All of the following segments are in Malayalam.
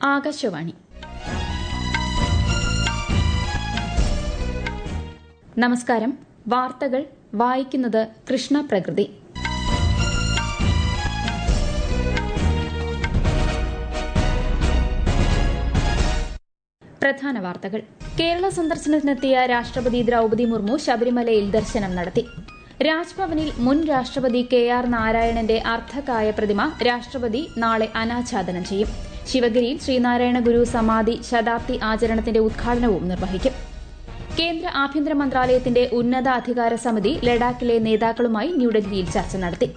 ആകാശവാണി നമസ്കാരം വാർത്തകൾ വായിക്കുന്നത് കൃഷ്ണ പ്രകൃതി പ്രധാന വാർത്തകൾ കേരള സന്ദർശനത്തിനെത്തിയ രാഷ്ട്രപതി ദ്രൌപതി മുർമു ശബരിമലയിൽ ദർശനം നടത്തി രാജ്ഭവനിൽ മുൻ രാഷ്ട്രപതി കെ ആർ നാരായണന്റെ അർദ്ധകായ പ്രതിമ രാഷ്ട്രപതി നാളെ അനാച്ഛാദനം ചെയ്യും ശിവഗിരിയിൽ ശ്രീനാരായണ ഗുരു സമാധി ശതാബ്ദി ആചരണത്തിന്റെ ഉദ്ഘാടനവും നിർവഹിക്കും കേന്ദ്ര ആഭ്യന്തര മന്ത്രാലയത്തിന്റെ ഉന്നത അധികാര സമിതി ലഡാക്കിലെ നേതാക്കളുമായി ന്യൂഡൽഹിയിൽ ചർച്ച നടത്തി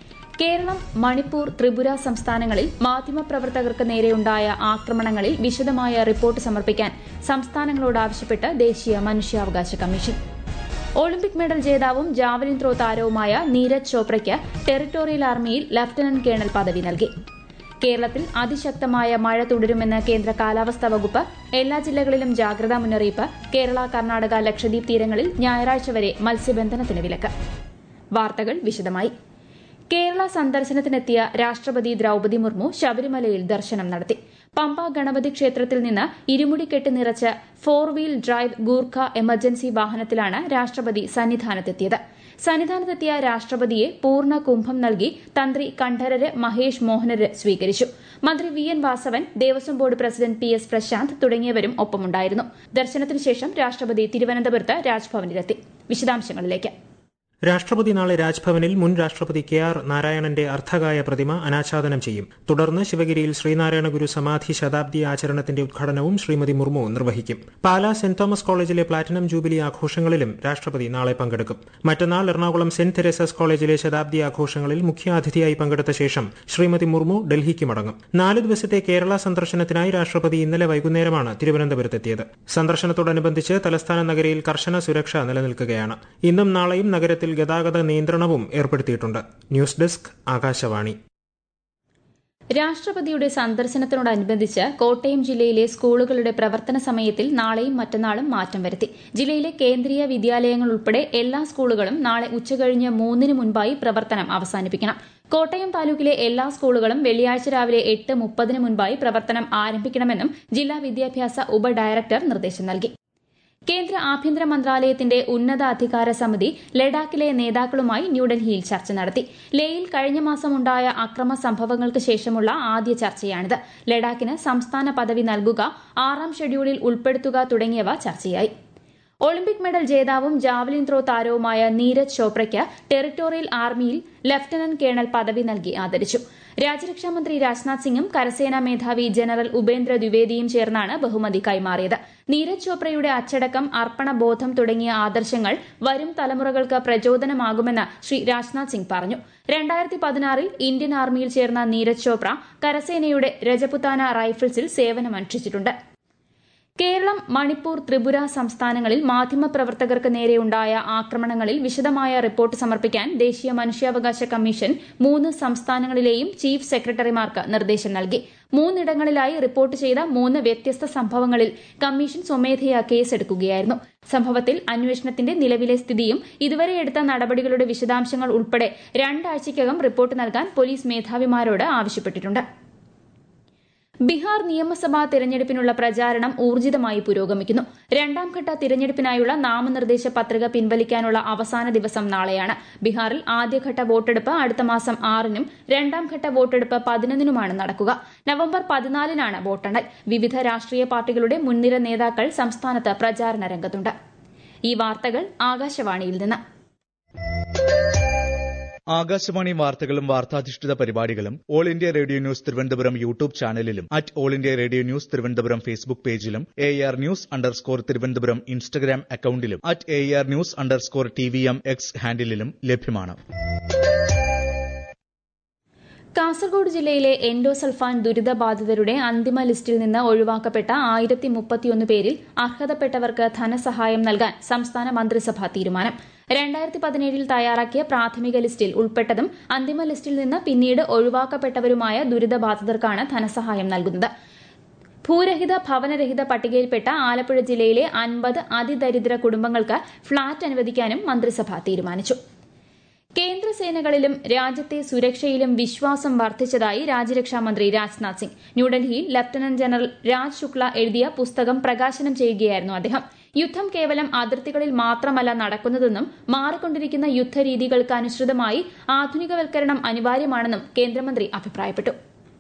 കേരളം മണിപ്പൂർ ത്രിപുര സംസ്ഥാനങ്ങളിൽ മാധ്യമപ്രവർത്തകർക്ക് നേരെയുണ്ടായ ആക്രമണങ്ങളിൽ വിശദമായ റിപ്പോർട്ട് സമർപ്പിക്കാൻ സംസ്ഥാനങ്ങളോട് ആവശ്യപ്പെട്ട് ദേശീയ മനുഷ്യാവകാശ കമ്മീഷൻ ഒളിമ്പിക് മെഡൽ ജേതാവും ജാവലിൻ ത്രോ താരവുമായ നീരജ് ചോപ്രയ്ക്ക് ടെറിട്ടോറിയൽ ആർമിയിൽ ലഫ്റ്റനന്റ് കേണൽ പദവി നൽകി കേരളത്തിൽ അതിശക്തമായ മഴ തുടരുമെന്ന് കേന്ദ്ര കാലാവസ്ഥാ വകുപ്പ് എല്ലാ ജില്ലകളിലും ജാഗ്രതാ മുന്നറിയിപ്പ് കേരള കർണാടക ലക്ഷദ്വീപ് തീരങ്ങളിൽ ഞായറാഴ്ച വരെ മത്സ്യബന്ധനത്തിന് വിലക്ക് വാർത്തകൾ വിശദമായി കേരള സന്ദർശനത്തിനെത്തിയ രാഷ്ട്രപതി ദ്രൌപതി മുർമു ശബരിമലയിൽ ദർശനം നടത്തി പമ്പ ഗണപതി ക്ഷേത്രത്തിൽ നിന്ന് ഇരുമുടിക്കെട്ട് നിറച്ച four wheel drive Gurkha emergency വാഹനത്തിലാണ് രാഷ്ട്രപതി സന്നിധാനത്തെത്തിയത് സന്നിധാനത്തെത്തിയ രാഷ്ട്രപതിയെ പൂർണ്ണ കുംഭം നൽകി തന്ത്രി കണ്ഠരര് മഹേഷ് മോഹനര് സ്വീകരിച്ചു മന്ത്രി V N Vasavan Devaswom board president P S Prashanth തുടങ്ങിയവരും ഒപ്പമുണ്ടായിരുന്നു ദർശനത്തിനു ശേഷം രാഷ്ട്രപതി തിരുവനന്തപുരത്ത് രാജ്ഭവനിലെത്തി വിശദാംശങ്ങളിലേക്ക് രാഷ്ട്രപതി നാളെ രാജ്ഭവനിൽ മുൻ രാഷ്ട്രപതി കെ ആർ നാരായണന്റെ അർദ്ധകായ പ്രതിമ അനാച്ഛാദനം ചെയ്യും തുടർന്ന് ശിവഗിരിയിൽ ശ്രീനാരായണ ഗുരു സമാധി ശതാബ്ദി ആചരണത്തിന്റെ ഉദ്ഘാടനവും ശ്രീമതി മുർമു നിർവഹിക്കും പാലാ സെന്റ് തോമസ് കോളേജിലെ പ്ലാറ്റിനം ജൂബിലി ആഘോഷങ്ങളിലും രാഷ്ട്രപതി നാളെ പങ്കെടുക്കും മറ്റന്നാൾ എറണാകുളം സെന്റ് തെരേസസ് കോളേജിലെ ശതാബ്ദി ആഘോഷങ്ങളിൽ മുഖ്യാതിഥിയായി പങ്കെടുത്ത ശേഷം ശ്രീമതി മുർമു ഡൽഹിക്ക് മടങ്ങും നാല് ദിവസത്തെ കേരള സന്ദർശനത്തിനായി രാഷ്ട്രപതി ഇന്നലെ വൈകുന്നേരമാണ് തിരുവനന്തപുരത്തെത്തിയത് സന്ദർശനത്തോടനുബന്ധിച്ച് തലസ്ഥാന നഗരിയിൽ കർശന സുരക്ഷ നിലനിൽക്കുകയാണ് ഇന്നും നാളെയും നഗരത്തിൽ ഗതാഗത നിയന്ത്രണവും ഏർപ്പെടുത്തിയിട്ടുണ്ട് ന്യൂസ് ഡെസ്ക് ആകാശവാണി രാഷ്ട്രപതിയുടെ സന്ദർശനത്തോടനുബന്ധിച്ച് കോട്ടയം ജില്ലയിലെ സ്കൂളുകളുടെ പ്രവർത്തന സമയത്തിൽ നാളെയും മറ്റന്നാളും മാറ്റം വരുത്തി ജില്ലയിലെ കേന്ദ്രീയ വിദ്യാലയങ്ങൾ ഉൾപ്പെടെ എല്ലാ സ്കൂളുകളും നാളെ ഉച്ചകഴിഞ്ഞ് മൂന്നിന് മുൻപായി പ്രവർത്തനം അവസാനിപ്പിക്കണം കോട്ടയം താലൂക്കിലെ എല്ലാ സ്കൂളുകളും വെള്ളിയാഴ്ച രാവിലെ എട്ട് മുപ്പതിന് മുൻപായി പ്രവർത്തനം ആരംഭിക്കണമെന്നും ജില്ലാ വിദ്യാഭ്യാസ ഉപ ഡയറക്ടർ നിർദ്ദേശം നൽകി കേന്ദ്ര ആഭ്യന്തര മന്ത്രാലയത്തിന്റെ ഉന്നത അധികാര സമിതി ലഡാക്കിലെ നേതാക്കളുമായി ന്യൂഡൽഹിയിൽ ചർച്ച നടത്തി ലേയിൽ കഴിഞ്ഞ മാസം ഉണ്ടായ അക്രമ സംഭവങ്ങൾക്ക് ശേഷമുള്ള ആദ്യ ചർച്ചയാണിത് ലഡാക്കിന് സംസ്ഥാന പദവി നൽകുക ആറാം ഷെഡ്യൂളിൽ ഉൾപ്പെടുത്തുക തുടങ്ങിയവ ചർച്ചയായി ഒളിമ്പിക് മെഡൽ ജേതാവും ജാവലിൻ ത്രോ താരവുമായ നീരജ് ചോപ്രയ്ക്ക് ടെറിട്ടോറിയൽ ആർമിയിൽ ലഫ്റ്റനന്റ് കേണൽ പദവി നൽകി ആദരിച്ചു രാജ്യരക്ഷാമന്ത്രി രാജ്നാഥ് സിംഗും കരസേനാ മേധാവി ജനറൽ ഉപേന്ദ്ര ദ്വിവേദിയും ചേർന്നാണ് ബഹുമതി കൈമാറിയത് നീരജ് ചോപ്രയുടെ അച്ചടക്കം അർപ്പണബോധം തുടങ്ങിയ ആദർശങ്ങൾ വരും തലമുറകൾക്ക് പ്രചോദനമാകുമെന്ന് ശ്രീ രാജ്നാഥ് സിംഗ് പറഞ്ഞു രണ്ടായിരത്തി പതിനാറിൽ ഇന്ത്യൻ ആർമിയിൽ ചേർന്ന നീരജ് ചോപ്ര കരസേനയുടെ രജപുത്താന റൈഫിൾസിൽ സേവനമനുഷ്ഠിച്ചിട്ടുണ്ട് കേരളം മണിപ്പൂർ ത്രിപുര സംസ്ഥാനങ്ങളിൽ മാധ്യമപ്രവർത്തകർക്ക് നേരെയുണ്ടായ ആക്രമണങ്ങളിൽ വിശദമായ റിപ്പോർട്ട് സമർപ്പിക്കാൻ ദേശീയ മനുഷ്യാവകാശ കമ്മീഷൻ മൂന്ന് സംസ്ഥാനങ്ങളിലെയും ചീഫ് സെക്രട്ടറിമാർക്ക് നിർദ്ദേശം നൽകി മൂന്നിടങ്ങളിലായി റിപ്പോർട്ട് ചെയ്ത മൂന്ന് വ്യത്യസ്ത സംഭവങ്ങളിൽ കമ്മീഷൻ സ്വമേധയാ കേസെടുക്കുകയായിരുന്നു സംഭവത്തിൽ അന്വേഷണത്തിന്റെ നിലവിലെ സ്ഥിതിയും ഇതുവരെ എടുത്ത നടപടികളുടെ വിശദാംശങ്ങൾ ഉൾപ്പെടെ രണ്ടാഴ്ചയ്ക്കകം റിപ്പോർട്ട് നൽകാൻ പോലീസ് മേധാവിമാരോട് ആവശ്യപ്പെട്ടിട്ടുണ്ട് ബീഹാർ നിയമസഭാ തെരഞ്ഞെടുപ്പിനുള്ള പ്രചാരണം ഊർജിതമായി പുരോഗമിക്കുന്നു രണ്ടാംഘട്ട തിരഞ്ഞെടുപ്പിനായുള്ള നാമനിർദ്ദേശ പത്രിക പിൻവലിക്കാനുള്ള അവസാന ദിവസം നാളെയാണ് ബീഹാറിൽ ആദ്യഘട്ട വോട്ടെടുപ്പ് അടുത്ത മാസം ആറിനും രണ്ടാംഘട്ട വോട്ടെടുപ്പ് പതിനൊന്നിനുമാണ് നടക്കുക നവംബർ പതിനാലിനാണ് വോട്ടെണ്ണൽ വിവിധ രാഷ്ട്രീയ പാർട്ടികളുടെ മുൻനിര നേതാക്കൾ സംസ്ഥാനത്ത് പ്രചാരണ രംഗത്തുണ്ട് ഈ വാർത്തകൾ ആകാശവാണിയിൽ നിന്ന് ആകാശവാണി വാർത്തകളും വാർത്താധിഷ്ഠിത പരിപാടികളും All India Radio News Thiruvananthapuram YouTube ചാനലിലും at All India Radio News Thiruvananthapuram Facebook പേജിലും A R news underscore Thiruvananthapuram Instagram അക്കൌണ്ടിലും at A R news underscore T V M X ഹാൻഡിലും ലഭ്യമാണ് കാസർഗോഡ് ജില്ലയിലെ എൻഡോസൾഫാൻ ദുരിതബാധിതരുടെ അന്തിമ ലിസ്റ്റിൽ നിന്ന് ഒഴിവാക്കപ്പെട്ട ആയിരത്തി മുപ്പത്തിയൊന്ന് പേരിൽ അർഹതപ്പെട്ടവർക്ക് ധനസഹായം നൽകാൻ സംസ്ഥാന മന്ത്രിസഭാ തീരുമാനം രണ്ടായിരത്തി പതിനേഴിൽ തയ്യാറാക്കിയ പ്രാഥമിക ലിസ്റ്റിൽ ഉൾപ്പെട്ടതും അന്തിമ ലിസ്റ്റിൽ നിന്ന് പിന്നീട് ഒഴിവാക്കപ്പെട്ടവരുമായ ദുരിതബാധിതർക്കാണ് ധനസഹായം നൽകുന്നത് ഭൂരഹിത ഭവനരഹിത പട്ടികയിൽപ്പെട്ട ആലപ്പുഴ ജില്ലയിലെ അൻപത് അതിദരിദ്ര കുടുംബങ്ങൾക്ക് ഫ്ളാറ്റ് അനുവദിക്കാനും മന്ത്രിസഭ തീരുമാനിച്ചു കേന്ദ്ര സേനകളിലും രാജ്യത്തെ സുരക്ഷയിലും വിശ്വാസം വർദ്ധിച്ചതായി രാജ്യരക്ഷാമന്ത്രി രാജ്നാഥ് സിംഗ് ന്യൂഡൽഹിയിൽ ലഫ്റ്റനന്റ് ജനറൽ രാജ് ശുക്ല എഴുതിയ പുസ്തകം പ്രകാശനം ചെയ്യുകയായിരുന്നു അദ്ദേഹം യുദ്ധം കേവലം അതിർത്തികളിൽ മാത്രമല്ല നടക്കുന്നതെന്നും മാറിക്കൊണ്ടിരിക്കുന്ന യുദ്ധരീതികൾക്ക് അനുസൃതമായി ആധുനികവൽക്കരണം അനിവാര്യമാണെന്നും കേന്ദ്രമന്ത്രി അഭിപ്രായപ്പെട്ടു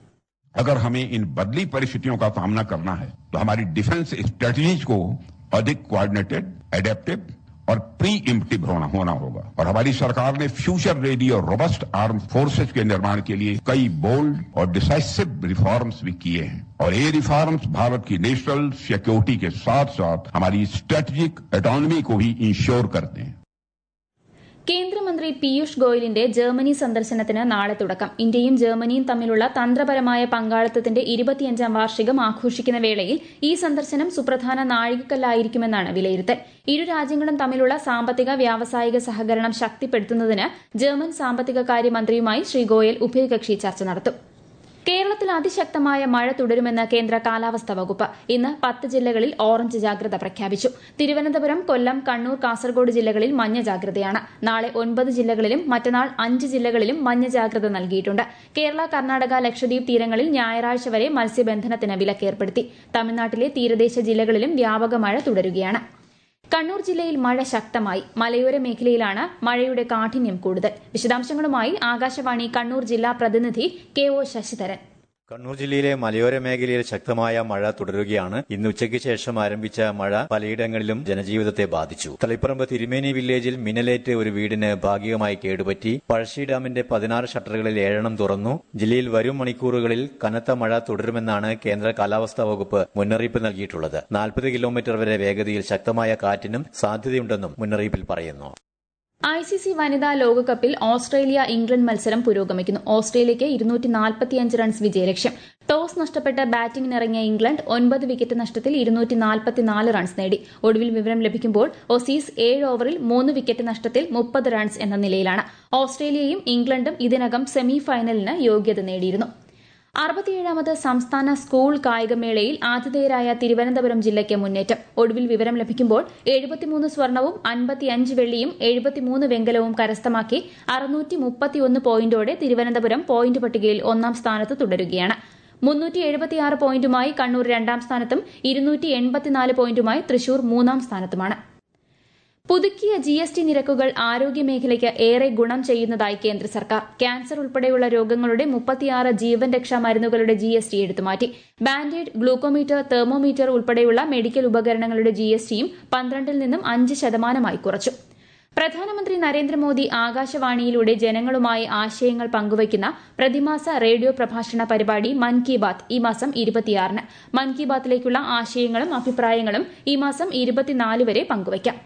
अगर हमें इन बदली परिस्थितियों का सामना करना है तो हमारी डिफेंस स्ट्रेटजीज को अधिक कोऑर्डिनेटेड एडेप्टिव और प्री इम्पटिव होना होना होगा और हमारी सरकार ने फ्यूचर रेडी और रोबस्ट आर्म फोर्सेज के निर्माण के लिए कई बोल्ड और डिसाइसिव रिफॉर्म्स भी किए हैं और ये रिफॉर्म्स भारत की नेशनल सिक्योरिटी के साथ साथ हमारी स्ट्रेटेजिक ऑटोनॉमी को भी इंश्योर करते हैं കേന്ദ്രമന്ത്രി പീയൂഷ് ഗോയലിന്റെ ജർമ്മനി സന്ദർശനത്തിന് നാളെ തുടക്കം ഇന്ത്യയും ജർമ്മനിയും തമ്മിലുള്ള തന്ത്രപരമായ പങ്കാളിത്തത്തിന്റെ ഇരുപത്തിയഞ്ചാം വാർഷികം ആഘോഷിക്കുന്ന വേളയിൽ ഈ സന്ദർശനം സുപ്രധാന നാഴികക്കല്ലായിരിക്കുമെന്നാണ് വിലയിരുത്തൽ ഇരു രാജ്യങ്ങളും തമ്മിലുള്ള സാമ്പത്തിക വ്യാവസായിക സഹകരണം ശക്തിപ്പെടുത്തുന്നതിന് ജർമ്മൻ സാമ്പത്തിക കാര്യമന്ത്രിയുമായി ശ്രീ ഗോയൽ ഉഭയകക്ഷി ചർച്ച നടത്തും കേരളത്തിൽ അതിശക്തമായ മഴ തുടരുമെന്ന് കേന്ദ്ര കാലാവസ്ഥാ വകുപ്പ് ഇന്ന് പത്ത് ജില്ലകളിൽ ഓറഞ്ച് ജാഗ്രത പ്രഖ്യാപിച്ചു തിരുവനന്തപുരം കൊല്ലം കണ്ണൂർ കാസർഗോഡ് ജില്ലകളിൽ മഞ്ഞ ജാഗ്രതയാണ് നാളെ ഒൻപത് ജില്ലകളിലും മറ്റന്നാൾ അഞ്ച് ജില്ലകളിലും മഞ്ഞ ജാഗ്രത നൽകിയിട്ടുണ്ട് കേരള കർണാടക ലക്ഷദ്വീപ് തീരങ്ങളിൽ ഞായറാഴ്ച വരെ മത്സ്യബന്ധനത്തിന് വിലക്കേർപ്പെടുത്തി തമിഴ്നാട്ടിലെ തീരദേശ ജില്ലകളിലും വ്യാപക മഴ തുടരുകയാണ് കണ്ണൂർ ജില്ലയിൽ മഴ ശക്തമായി മലയോര മേഖലയിലാണ് മഴയുടെ കാഠിന്യം കൂടുതൽ വിശദാംശങ്ങളുമായി ആകാശവാണി കണ്ണൂർ ജില്ലാ പ്രതിനിധി കെ ഒ ശശിധരൻ കണ്ണൂർ ജില്ലയിലെ മലയോര മേഖലയിൽ ശക്തമായ മഴ തുടരുകയാണ് ഇന്ന് ഉച്ചയ്ക്ക് ശേഷം ആരംഭിച്ച മഴ പലയിടങ്ങളിലും ജനജീവിതത്തെ ബാധിച്ചു തളിപ്പറമ്പ് തിരുമേനി വില്ലേജിൽ മിന്നലേറ്റ് ഒരു വീടിന് ഭാഗികമായി കേടുപറ്റി പഴശ്ശി ഡാമിന്റെ പതിനാറ് ഷട്ടറുകളിൽ ഏഴെണ്ണം തുറന്നു ജില്ലയിൽ വരും മണിക്കൂറുകളിൽ കനത്ത മഴ തുടരുമെന്നാണ് കേന്ദ്ര കാലാവസ്ഥാ വകുപ്പ് മുന്നറിയിപ്പ് നൽകിയിട്ടുള്ളത് നാൽപ്പത് കിലോമീറ്റർ വരെ വേഗതയിൽ ശക്തമായ കാറ്റിനും സാധ്യതയുണ്ടെന്നും മുന്നറിയിപ്പിൽ പറയുന്നു ഐ സി സി വനിതാ ലോകകപ്പിൽ ഓസ്ട്രേലിയ ഇംഗ്ലണ്ട് മത്സരം പുരോഗമിക്കുന്നു ഓസ്ട്രേലിയയ്ക്ക് ഇരുന്നൂറ്റി നാൽപ്പത്തിയഞ്ച് റൺസ് വിജയലക്ഷ്യം ടോസ് നഷ്ടപ്പെട്ട് ബാറ്റിംഗിനിറങ്ങിയ ഇംഗ്ലണ്ട് ഒൻപത് വിക്കറ്റ് നഷ്ടത്തിൽ ഇരുന്നൂറ്റി നാൽപ്പത്തിനാല് റൺസ് നേടി ഒടുവിൽ വിവരം ലഭിക്കുമ്പോൾ ഒസീസ് ഏഴ് ഓവറിൽ മൂന്ന് വിക്കറ്റ് നഷ്ടത്തിൽ മുപ്പത് റൺസ് എന്ന നിലയിലാണ് ഓസ്ട്രേലിയയും ഇംഗ്ലണ്ടും ഇതിനകം സെമി ഫൈനലിന് യോഗ്യത നേടിയിരുന്നു അറുപത്തിയേഴാമത് സംസ്ഥാന സ്കൂൾ കായികമേളയിൽ ആതിഥേയരായ തിരുവനന്തപുരം ജില്ലയ്ക്ക് മുന്നേറ്റം ഒടുവിൽ വിവരം ലഭിക്കുമ്പോൾ എഴുപത്തിമൂന്ന് സ്വർണവും അൻപത്തിയഞ്ച് വെള്ളിയും എഴുപത്തിമൂന്ന് വെങ്കലവും കരസ്ഥമാക്കി അറുന്നൂറ്റി മുപ്പത്തിയൊന്ന് പോയിന്റോടെ തിരുവനന്തപുരം പോയിന്റ് പട്ടികയിൽ ഒന്നാം സ്ഥാനത്ത് തുടരുകയാണ് മുന്നൂറ്റി എഴുപത്തിയാറ് പോയിന്റുമായി കണ്ണൂർ രണ്ടാം സ്ഥാനത്തും ഇരുന്നൂറ്റി എൺപത്തിനാല് പോയിന്റുമായി തൃശൂർ മൂന്നാം സ്ഥാനത്തുമാണ് പുതുക്കിയ ജി എസ് ടി നിരക്കുകൾ ആരോഗ്യമേഖലയ്ക്ക് ഏറെ ഗുണം ചെയ്യുന്നതായി കേന്ദ്ര സർക്കാർ ക്യാൻസർ ഉൾപ്പെടെയുള്ള രോഗങ്ങളുടെ മുപ്പത്തിയാറ് ജീവൻ രക്ഷാ മരുന്നുകളുടെ ജി എസ് ടി എടുത്തുമാറ്റി ബാൻഡേഡ് ഗ്ലൂക്കോമീറ്റർ തെർമോമീറ്റർ ഉൾപ്പെടെയുള്ള മെഡിക്കൽ ഉപകരണങ്ങളുടെ ജി എസ് ടിയും പന്ത്രണ്ടിൽ നിന്നും അഞ്ച് ശതമാനമായി കുറച്ചു പ്രധാനമന്ത്രി നരേന്ദ്രമോദി ആകാശവാണിയിലൂടെ ജനങ്ങളുമായി ആശയങ്ങൾ പങ്കുവയ്ക്കുന്ന പ്രതിമാസ റേഡിയോ പ്രഭാഷണ പരിപാടി മൻ കി ബാത്ത് ഈ മാസം ഇരുപത്തിയാറിന് മൻ കി ബാത്തിലേക്കുള്ള ആശയങ്ങളും അഭിപ്രായങ്ങളും ഈ മാസം ഇരുപത്തിനാല് വരെ പങ്കുവയ്ക്കാം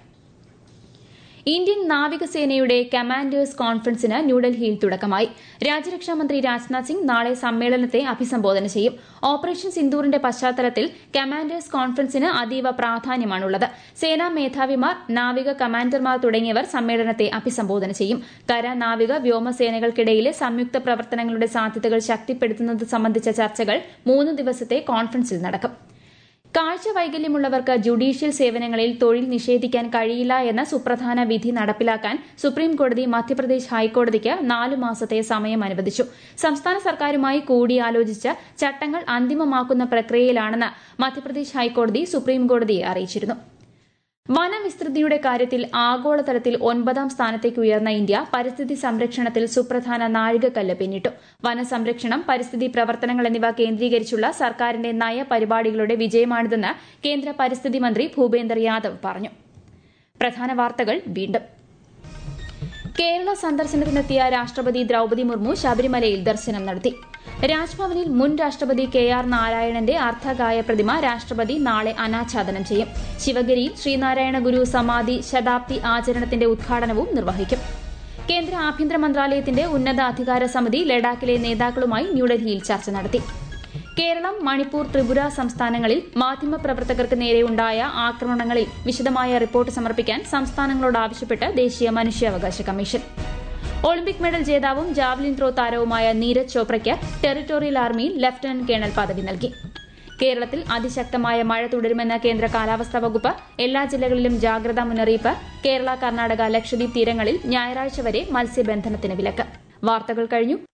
ഇന്ത്യൻ നാവികസേനയുടെ കമാൻഡേഴ്സ് കോൺഫറൻസിന് ന്യൂഡൽഹിയിൽ തുടക്കമായി രാജ്യരക്ഷാമന്ത്രി രാജ്നാഥ് സിംഗ് നാളെ സമ്മേളനത്തെ അഭിസംബോധന ചെയ്യും ഓപ്പറേഷൻ സിന്ദൂറിന്റെ പശ്ചാത്തലത്തിൽ കമാൻഡേഴ്സ് കോൺഫറൻസിന് അതീവ പ്രാധാന്യമാണുള്ളത് സേനാ മേധാവിമാർ നാവിക കമാൻഡർമാർ തുടങ്ങിയവർ സമ്മേളനത്തെ അഭിസംബോധന ചെയ്യും കര നാവിക വ്യോമസേനകൾക്കിടയിലെ സംയുക്ത പ്രവർത്തനങ്ങളുടെ സാധ്യതകൾ ശക്തിപ്പെടുത്തുന്നത് സംബന്ധിച്ച ചർച്ചകൾ മൂന്ന് ദിവസത്തെ കോൺഫറൻസിൽ നടക്കും കാഴ്ച വൈകല്യമുള്ളവർക്ക് ജുഡീഷ്യൽ സേവനങ്ങളിൽ തൊഴിൽ നിഷേധിക്കാൻ കഴിയില്ല എന്ന സുപ്രധാന വിധി നടപ്പിലാക്കാൻ സുപ്രീം കോടതി മധ്യപ്രദേശ് ഹൈക്കോടതിക്ക് നാലു മാസത്തെ സമയം അനുവദിച്ചു സംസ്ഥാന സർക്കാരുമായി കൂടിയാലോചിച്ച് ചട്ടങ്ങൾ അന്തിമമാക്കുന്ന പ്രക്രിയയിലാണെന്ന് മധ്യപ്രദേശ് ഹൈക്കോടതി സുപ്രീം കോടതിയെ അറിയിച്ചിരുന്നു വനവിസ്തൃതിയുടെ കാര്യത്തിൽ ആഗോളതലത്തിൽ ഒൻപതാം സ്ഥാനത്തേക്ക് ഉയർന്ന ഇന്ത്യ പരിസ്ഥിതി സംരക്ഷണത്തിൽ സുപ്രധാന നാഴികക്കല്ല് പിന്നിട്ടു വനസംരക്ഷണം പരിസ്ഥിതി പ്രവർത്തനങ്ങൾ എന്നിവ കേന്ദ്രീകരിച്ചുള്ള സർക്കാരിന്റെ നയപരിപാടികളുടെ വിജയമാണിതെന്ന് കേന്ദ്ര പരിസ്ഥിതി മന്ത്രി ഭൂപേന്ദർ യാദവ് പറഞ്ഞു പ്രധാന വാർത്തകൾ വീണ്ടും കേരള സന്ദർശനത്തിനെത്തിയ രാഷ്ട്രപതി ദ്രൌപതി മുർമു ശബരിമലയിൽ ദർശനം നടത്തി രാജ്ഭവനിൽ മുൻ രാഷ്ട്രപതി കെ ആർ നാരായണന്റെ അർദ്ധകായ പ്രതിമ രാഷ്ട്രപതി നാളെ അനാച്ഛാദനം ചെയ്യും ശിവഗിരിയിൽ ശ്രീനാരായണ ഗുരു സമാധി ശതാബ്ദി ആചരണത്തിന്റെ ഉദ്ഘാടനവും നിർവഹിക്കും കേന്ദ്ര ആഭ്യന്തര മന്ത്രാലയത്തിന്റെ ഉന്നത അധികാര സമിതി ലഡാക്കിലെ നേതാക്കളുമായി ന്യൂഡൽഹിയിൽ ചർച്ച നടത്തി കേരളം മണിപ്പൂർ ത്രിപുര സംസ്ഥാനങ്ങളിൽ മാധ്യമപ്രവർത്തകർക്ക് നേരെയുണ്ടായ ആക്രമണങ്ങളിൽ വിശദമായ റിപ്പോർട്ട് സമർപ്പിക്കാൻ സംസ്ഥാനങ്ങളോട് ആവശ്യപ്പെട്ട് ദേശീയ മനുഷ്യാവകാശ കമ്മീഷൻ ഒളിമ്പിക് മെഡൽ ജേതാവും ജാവലിൻ ത്രോ താരവുമായ നീരജ് ചോപ്രയ്ക്ക് ടെറിട്ടോറിയൽ ആർമിയിൽ ലഫ്റ്റനന്റ് കേണൽ പദവി നൽകി കേരളത്തിൽ അതിശക്തമായ മഴ തുടരുമെന്ന കേന്ദ്ര കാലാവസ്ഥാ വകുപ്പ് എല്ലാ ജില്ലകളിലും ജാഗ്രതാ മുന്നറിയിപ്പ് കേരള കർണാടക ലക്ഷദ്വീപ് തീരങ്ങളിൽ ഞായറാഴ്ച വരെ മത്സ്യബന്ധനത്തിന് വിലക്ക് വാർത്തകൾ കഴിഞ്ഞു